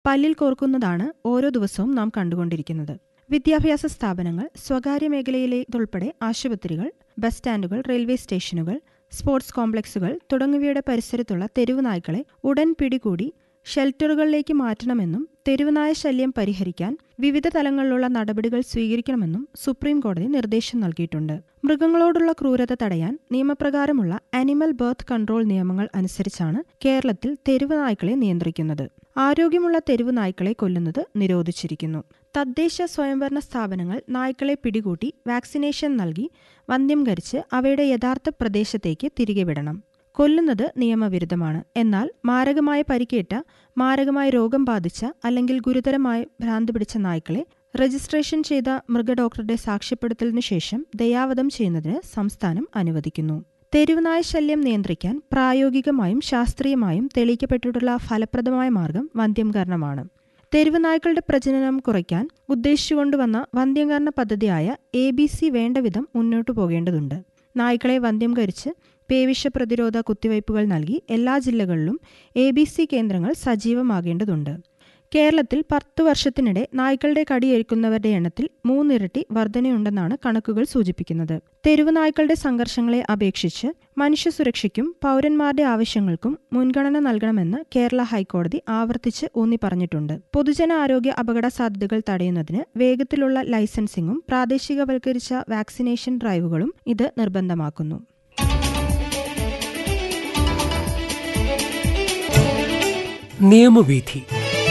പല്ലിൽ കോർക്കുന്നതാണ് ഓരോ ദിവസവും നാം കണ്ടുകൊണ്ടിരിക്കുന്നത് വിദ്യാഭ്യാസ സ്ഥാപനങ്ങൾ സ്വകാര്യ മേഖലയിലേതുൾപ്പെടെ ആശുപത്രികൾ ബസ് സ്റ്റാൻഡുകൾ റെയിൽവേ സ്റ്റേഷനുകൾ സ്പോർട്സ് കോംപ്ലക്സുകൾ തുടങ്ങിയവയുടെ പരിസരത്തുള്ള തെരുവ് നായ്ക്കളെ ഉടൻ പിടികൂടി ഷെൽട്ടറുകളിലേക്ക് മാറ്റണമെന്നും തെരുവുനായ ശല്യം പരിഹരിക്കാൻ വിവിധ തലങ്ങളിലുള്ള നടപടികൾ സ്വീകരിക്കണമെന്നും സുപ്രീം കോടതി നിർദ്ദേശം നൽകിയിട്ടുണ്ട് മൃഗങ്ങളോടുള്ള ക്രൂരത തടയാൻ നിയമപ്രകാരമുള്ള അനിമൽ ബർത്ത് കൺട്രോൾ നിയമങ്ങൾ അനുസരിച്ചാണ് കേരളത്തിൽ തെരുവ് നായ്ക്കളെ നിയന്ത്രിക്കുന്നത് ആരോഗ്യമുള്ള തെരുവ് നായ്ക്കളെ കൊല്ലുന്നത് നിരോധിച്ചിരിക്കുന്നു തദ്ദേശ സ്വയംഭരണ സ്ഥാപനങ്ങൾ നായ്ക്കളെ പിടികൂട്ടി വാക്സിനേഷൻ നൽകി വന്ധ്യംകരിച്ച് അവയുടെ യഥാർത്ഥ പ്രദേശത്തേക്ക് തിരികെ വിടണം കൊല്ലുന്നത് നിയമവിരുദ്ധമാണ് എന്നാൽ മാരകമായ പരിക്കേറ്റ മാരകമായ രോഗം ബാധിച്ച അല്ലെങ്കിൽ ഗുരുതരമായി ഭ്രാന്ത് പിടിച്ച നായ്ക്കളെ രജിസ്ട്രേഷൻ ചെയ്ത മൃഗഡോക്ടറുടെ സാക്ഷ്യപ്പെടുത്തലിനു ശേഷം ദയാവധം ചെയ്യുന്നതിന് സംസ്ഥാനം അനുവദിക്കുന്നു തെരുവുനായ ശല്യം നിയന്ത്രിക്കാൻ പ്രായോഗികമായും ശാസ്ത്രീയമായും തെളിയിക്കപ്പെട്ടിട്ടുള്ള ഫലപ്രദമായ മാർഗം വന്ധ്യംകരണമാണ് തെരുവുനായ്ക്കളുടെ പ്രജനനം കുറയ്ക്കാൻ ഉദ്ദേശിച്ചുകൊണ്ടുവന്ന വന്ധ്യംകരണ പദ്ധതിയായ എ ബി സി വേണ്ടവിധം മുന്നോട്ടു പോകേണ്ടതുണ്ട് നായ്ക്കളെ വന്ധ്യംകരിച്ച് പേവിഷ പ്രതിരോധ കുത്തിവയ്പ്പുകൾ നൽകി എല്ലാ ജില്ലകളിലും എ ബി സി കേന്ദ്രങ്ങൾ സജീവമാകേണ്ടതുണ്ട് കേരളത്തിൽ പത്തു വർഷത്തിനിടെ നായ്ക്കളുടെ കടിയേൽക്കുന്നവരുടെ എണ്ണത്തിൽ മൂന്നിരട്ടി വർധനയുണ്ടെന്നാണ് കണക്കുകൾ സൂചിപ്പിക്കുന്നത് തെരുവ് നായ്ക്കളുടെ സംഘർഷങ്ങളെ അപേക്ഷിച്ച് മനുഷ്യസുരക്ഷയ്ക്കും പൗരന്മാരുടെ ആവശ്യങ്ങൾക്കും മുൻഗണന നൽകണമെന്ന് കേരള ഹൈക്കോടതി ആവർത്തിച്ച് ഊന്നി പറഞ്ഞിട്ടുണ്ട് പൊതുജന ആരോഗ്യ അപകട സാധ്യതകൾ തടയുന്നതിന് വേഗത്തിലുള്ള ലൈസൻസിംഗും പ്രാദേശികവൽക്കരിച്ച വാക്സിനേഷൻ ഡ്രൈവുകളും ഇത് നിർബന്ധമാക്കുന്നു നിയമവീഥി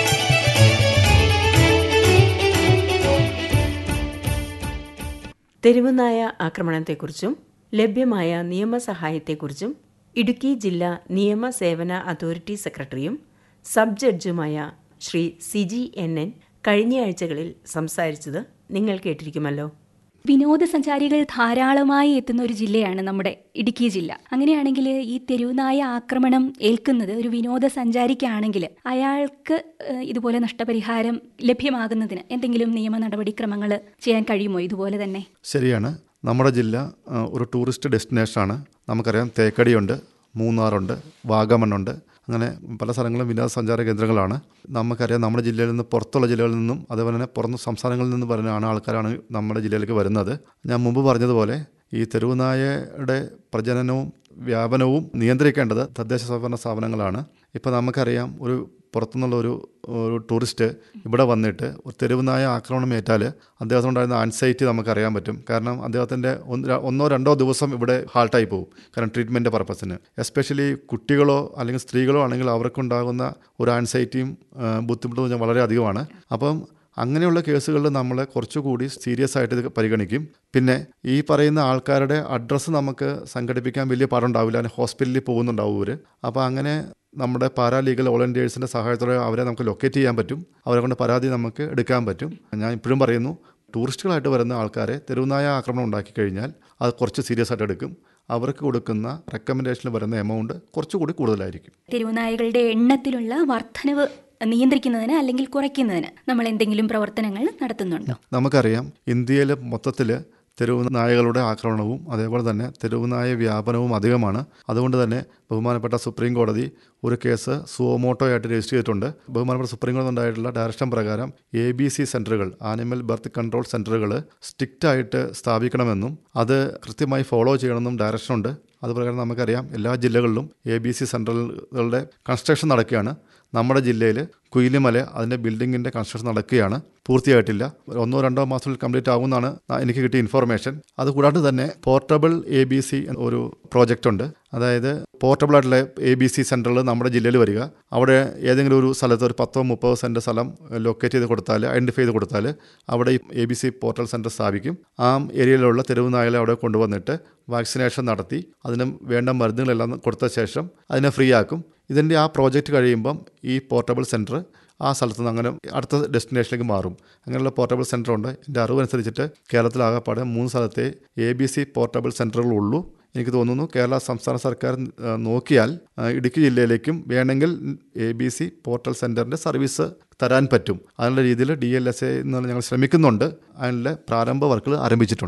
തെരുവുനായ ആക്രമണത്തെക്കുറിച്ചും ലഭ്യമായ നിയമസഹായത്തെക്കുറിച്ചും ഇടുക്കി ജില്ലാ നിയമ സേവന അതോറിറ്റി സെക്രട്ടറിയും സബ് ജഡ്ജുമായ ശ്രീ സിജി എൻ എൻ കഴിഞ്ഞ ആഴ്ചകളിൽ സംസാരിച്ചത് നിങ്ങൾ കേട്ടിരിക്കുമല്ലോ വിനോദസഞ്ചാരികൾ ധാരാളമായി എത്തുന്ന ഒരു ജില്ലയാണ് നമ്മുടെ ഇടുക്കി ജില്ല അങ്ങനെയാണെങ്കിൽ ഈ തെരുവുനായ ആക്രമണം ഏൽക്കുന്നത് ഒരു വിനോദസഞ്ചാരിക്കാണെങ്കിൽ അയാൾക്ക് ഏഹ്, ഇതുപോലെ നഷ്ടപരിഹാരം ലഭ്യമാകുന്നതിന് എന്തെങ്കിലും നിയമ നടപടിക്രമങ്ങൾ ചെയ്യാൻ കഴിയുമോ ഇതുപോലെ തന്നെ ശരിയാണ് നമ്മുടെ ജില്ല ആ, ഒരു ടൂറിസ്റ്റ് ഡെസ്റ്റിനേഷനാണ് നമുക്കറിയാം തേക്കടിയുണ്ട് മൂന്നാറുണ്ട് വാഗമണ്ണുണ്ട് അങ്ങനെ പല സ്ഥലങ്ങളും വിനോദസഞ്ചാര കേന്ദ്രങ്ങളാണ് നമുക്കറിയാം നമ്മുടെ ജില്ലയിൽ നിന്ന് പുറത്തുള്ള ജില്ലകളിൽ നിന്നും അതേപോലെ തന്നെ പുറത്ത് സംസ്ഥാനങ്ങളിൽ നിന്ന് വരുന്ന ആൾക്കാരാണ് നമ്മുടെ ജില്ലയിലേക്ക് വരുന്നത് ഞാൻ മുമ്പ് പറഞ്ഞതുപോലെ ഈ തെരുവുനായയുടെ പ്രജനനവും വ്യാപനവും നിയന്ത്രിക്കേണ്ടത് തദ്ദേശ സ്വയംഭരണ സ്ഥാപനങ്ങളാണ് ഇപ്പോൾ നമുക്കറിയാം ഒരു പുറത്തുനിന്നുള്ള ഒരു ഒരു ടൂറിസ്റ്റ് ഇവിടെ വന്നിട്ട് ഒരു തെരുവുനായ ആക്രമണം ഏറ്റാൽ അദ്ദേഹത്തിനുണ്ടായിരുന്ന ആൻസൈറ്റി നമുക്കറിയാൻ പറ്റും കാരണം അദ്ദേഹത്തിൻ്റെ ഒന്ന് ര- ഒന്നോ രണ്ടോ ദിവസം ഇവിടെ ഹാൾട്ടായി പോകും കാരണം ട്രീറ്റ്മെൻറ്റ് പർപ്പസിന് എസ്പെഷ്യലി കുട്ടികളോ അല്ലെങ്കിൽ സ്ത്രീകളോ ആണെങ്കിൽ അവർക്കുണ്ടാകുന്ന ഒരു ആൻസൈറ്റിയും ബുദ്ധിമുട്ടും എന്ന് പറഞ്ഞാൽ വളരെ അധികമാണ് അപ്പം അങ്ങനെയുള്ള കേസുകളിൽ നമ്മൾ കുറച്ചുകൂടി സീരിയസ് ആയിട്ട് ഇത് പരിഗണിക്കും പിന്നെ ഈ പറയുന്ന ആൾക്കാരുടെ അഡ്രസ്സ് നമുക്ക് സംഘടിപ്പിക്കാൻ വലിയ പാടുണ്ടാവില്ല അതിന് ഹോസ്പിറ്റലിൽ പോകുന്നുണ്ടാവും ഇവർ അപ്പോൾ അങ്ങനെ നമ്മുടെ പാരാലീഗൽ വോളണ്ടിയേഴ്സിൻ്റെ സഹായത്തോടെ അവരെ നമുക്ക് ലൊക്കേറ്റ് ചെയ്യാൻ പറ്റും അവരെ കൊണ്ട് പരാതി നമുക്ക് എടുക്കാൻ പറ്റും ഞാൻ ഇപ്പോഴും പറയുന്നു ടൂറിസ്റ്റുകളായിട്ട് വരുന്ന ആൾക്കാരെ തെരുവുനായ ആക്രമണം ഉണ്ടാക്കി കഴിഞ്ഞാൽ അത് കുറച്ച് സീരിയസ് ആയിട്ട് എടുക്കും അവർക്ക് കൊടുക്കുന്ന റെക്കമെൻഡേഷനിൽ വരുന്ന എമൗണ്ട് കുറച്ചുകൂടി കൂടുതലായിരിക്കും തെരുവുനായകളുടെ എണ്ണത്തിലുള്ള വർധനവ് നിയന്ത്രിക്കുന്നതിന് അല്ലെങ്കിൽ കുറയ്ക്കുന്നതിന് നമ്മൾ എന്തെങ്കിലും പ്രവർത്തനങ്ങൾ നടത്തുന്നുണ്ടോ നമുക്കറിയാം ഇന്ത്യയിൽ മൊത്തത്തിൽ തെരുവ് നായകളുടെ ആക്രമണവും അതേപോലെ തന്നെ തെരുവ് നായ വ്യാപനവും അധികമാണ് അതുകൊണ്ട് തന്നെ ബഹുമാനപ്പെട്ട സുപ്രീം കോടതി ഒരു കേസ് സുവമോട്ടോ ആയിട്ട് രജിസ്റ്റർ ചെയ്തിട്ടുണ്ട് ബഹുമാനപ്പെട്ട സുപ്രീം കോടതി ഉണ്ടായിട്ടുള്ള ഡയറക്ഷൻ പ്രകാരം എ ബി സി സെൻറ്ററുകൾ ആനിമൽ ബർത്ത് കൺട്രോൾ സെൻറ്ററുകൾ സ്ട്രിക്റ്റ് ആയിട്ട് സ്ഥാപിക്കണമെന്നും അത് കൃത്യമായി ഫോളോ ചെയ്യണമെന്നും ഡയറക്ഷൻ ഉണ്ട് അതുപ്രകാരം നമുക്കറിയാം എല്ലാ ജില്ലകളിലും എ ബി സി സെൻറ്ററുകളുടെ കൺസ്ട്രക്ഷൻ നടക്കുകയാണ് നമ്മുടെ ജില്ലയിൽ കുയിലിമല അതിൻ്റെ ബിൽഡിങ്ങിൻ്റെ കൺസ്ട്രക്ഷൻ നടക്കുകയാണ് പൂർത്തിയായിട്ടില്ല ഒന്നോ രണ്ടോ മാസത്തിൽ കംപ്ലീറ്റ് ആകുമെന്നാണ് എനിക്ക് കിട്ടിയ ഇൻഫർമേഷൻ അതുകൂടാതെ തന്നെ പോർട്ടബിൾ എ ബി സി ഒരു പ്രോജക്റ്റ് ഉണ്ട് അതായത് പോർട്ടബിൾ ആയിട്ടുള്ള എ ബി സി സെൻറ്ററുകൾ നമ്മുടെ ജില്ലയിൽ വരിക അവിടെ ഏതെങ്കിലും ഒരു സ്ഥലത്ത് ഒരു പത്തോ മുപ്പതോ സെൻറ്റ് സ്ഥലം ലൊക്കേറ്റ് ചെയ്ത് കൊടുത്താൽ ഐഡൻറ്റിഫൈ ചെയ്ത് കൊടുത്താൽ അവിടെ ഈ A B C portal centre സ്ഥാപിക്കും ആ ഏരിയയിലുള്ള തെരുവ് നായകളെ അവിടെ കൊണ്ടുവന്നിട്ട് വാക്സിനേഷൻ നടത്തി അതിന് വേണ്ട മരുന്നുകളെല്ലാം കൊടുത്ത ശേഷം അതിനെ ഫ്രീ ആക്കും ഇതിൻ്റെ ആ പ്രോജക്റ്റ് കഴിയുമ്പം ഈ പോർട്ടബിൾ സെൻറ്റർ ആ സ്ഥലത്ത് നിന്ന് അങ്ങനെ അടുത്ത ഡെസ്റ്റിനേഷനിലേക്ക് മാറും അങ്ങനെയുള്ള പോർട്ടബിൾ സെൻറ്റർ ഉണ്ട് എൻ്റെ അറിവനുസരിച്ചിട്ട് കേരളത്തിലാകപ്പാടെ മൂന്ന് സ്ഥലത്തെ എ ബി സി പോർട്ടബിൾ സെൻറ്ററുകളുള്ളൂ എനിക്ക് തോന്നുന്നു കേരള സംസ്ഥാന സർക്കാർ ആ, നോക്കിയാൽ ആ, ഇടുക്കി ജില്ലയിലേക്കും വേണമെങ്കിൽ എ ബി സി പോർട്ടൽ സെൻറ്ററിൻ്റെ സർവീസ് തരാൻ പറ്റും അതിനുള്ള രീതിയിൽ ഡി എൽ എസ് എ എന്ന് ഞങ്ങൾ ശ്രമിക്കുന്നുണ്ട് അതിനുള്ള പ്രാരംഭ വർക്കുകൾ ആരംഭിച്ചിട്ടുണ്ട്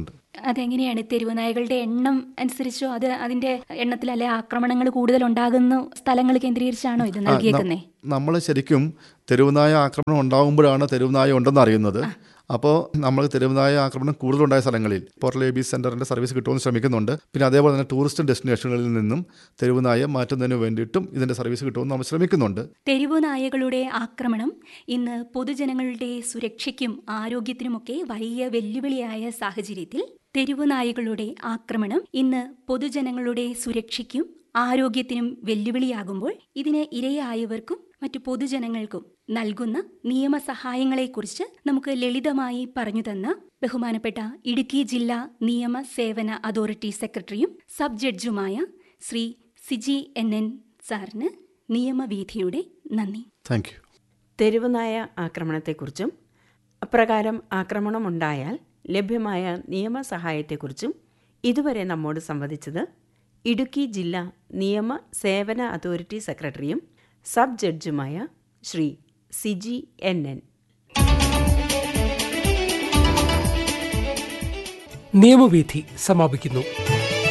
അതെങ്ങനെയാണ് തെരുവ് നായകളുടെ എണ്ണം അനുസരിച്ചോ അത് അതിന്റെ എണ്ണത്തിൽ അല്ലെ ആക്രമണങ്ങൾ കൂടുതൽ ഉണ്ടാകുന്ന സ്ഥലങ്ങൾ കേന്ദ്രീകരിച്ചാണോ ഇത് നൽകിയേക്കുന്നേ നമ്മൾ ശരിക്കും തെരുവുനായ ആക്രമണം ഉണ്ടാകുമ്പോഴാണ് തെരുവുനായ ഉണ്ടെന്ന് അറിയുന്നത് അപ്പോൾ നമ്മൾ തെരുവുനായ ആക്രമണം കൂടുതലുണ്ടായ സ്ഥലങ്ങളിൽ പോർട്ടൽ എ ബി സെൻറ്ററിൻ്റെ സർവീസ് കിട്ടുമെന്ന് ശ്രമിക്കുന്നുണ്ട് പിന്നെ അതേപോലെ തന്നെ ടൂറിസ്റ്റ് ഡെസ്റ്റിനേഷനുകളിൽ നിന്നും തെരുവുനായ മാറ്റുന്നതിന് വേണ്ടിയിട്ടും ഇതിൻ്റെ സർവീസ് കിട്ടുമെന്ന് നമ്മൾ ശ്രമിക്കുന്നുണ്ട് തെരുവു നായകളുടെ ആക്രമണം ഇന്ന് പൊതുജനങ്ങളുടെ സുരക്ഷയ്ക്കും ആരോഗ്യത്തിനുമൊക്കെ വലിയ വെല്ലുവിളിയായ സാഹചര്യത്തിൽ തെരുവു നായകളുടെ ആക്രമണം ഇന്ന് പൊതുജനങ്ങളുടെ സുരക്ഷയ്ക്കും ആരോഗ്യത്തിനും വെല്ലുവിളിയാകുമ്പോൾ ഇതിന് ഇരയായവർക്കും മറ്റു പൊതുജനങ്ങൾക്കും നൽകുന്ന നിയമസഹായങ്ങളെക്കുറിച്ച് നമുക്ക് ലളിതമായി പറഞ്ഞു തന്ന ബഹുമാനപ്പെട്ട ഇടുക്കി ജില്ലാ നിയമ സേവന അതോറിറ്റി സെക്രട്ടറിയും സബ് ജഡ്ജുമായ ശ്രീ സിജി എൻ എൻ സാറിന് നിയമവീഥിയുടെ നന്ദി താങ്ക് യു തെരുവുനായ ആക്രമണത്തെക്കുറിച്ചും അപ്രകാരം ആക്രമണമുണ്ടായാൽ ലഭ്യമായ നിയമസഹായത്തെക്കുറിച്ചും ഇതുവരെ നമ്മോട് സംവദിച്ചത് ഇടുക്കി ജില്ലാ നിയമ സേവന അതോറിറ്റി സെക്രട്ടറിയും സബ് ജഡ്ജുമായ ശ്രീ സിജി എൻ എൻ നിയമവീഥി സമാപിക്കുന്നു